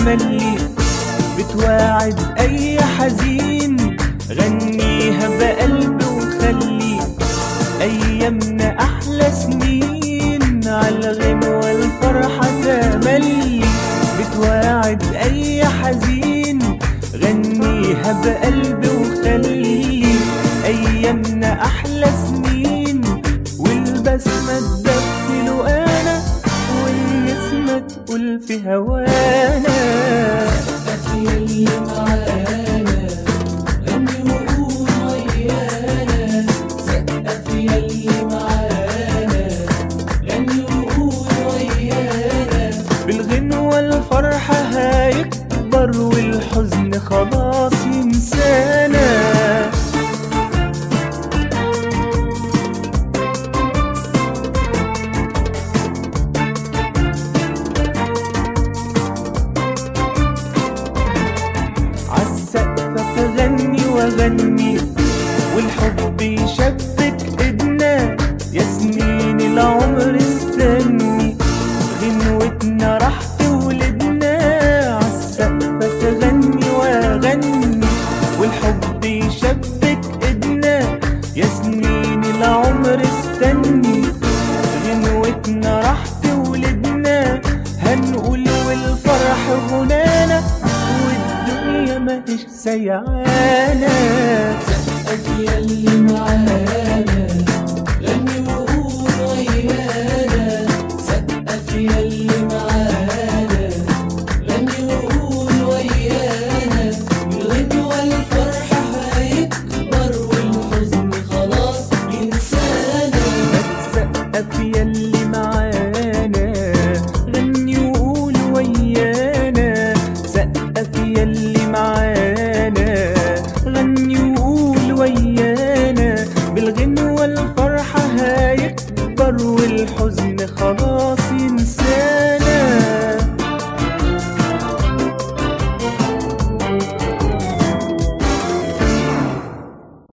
تملي بتواعد اي حزين غنيها بقلب وخلي ايامنا احلى سنين عالغنوة الفرحة تملي بتواعد اي حزين غنيها بقلب وخلي ايامنا احلى سنين والبسمة تدفي له انا والنسمة تقول في هوانا يا اللي معانا غني وقول ويانا سقف يا اللي معانا غني وقول ويانا بالغنوة الفرحة هيكبر والحزن خلاص ينسانا عالسقف غني وغني والحب يشبك ايدنا يا سنين العمر استني غنوتنا راح تولدنا عالسقف غني وغني والحب يشبك ايدنا يا سنين العمر استني غنوتنا راح تولدنا هنقول والفرح غنانا والدنيا ماهيش سيعانا سقف يا اللي معانا غني وقول ويانا سقف يا اللي معانا غني وقول ويانا الغنوة الفرحة هيكبر والحزن خلاص ينسانا سقف يلي معانا غني وقول ويانا سقف يلي معانا غني وقول ويانا بالغنوة الفرحة هيكبر والحزن خلاص ينسى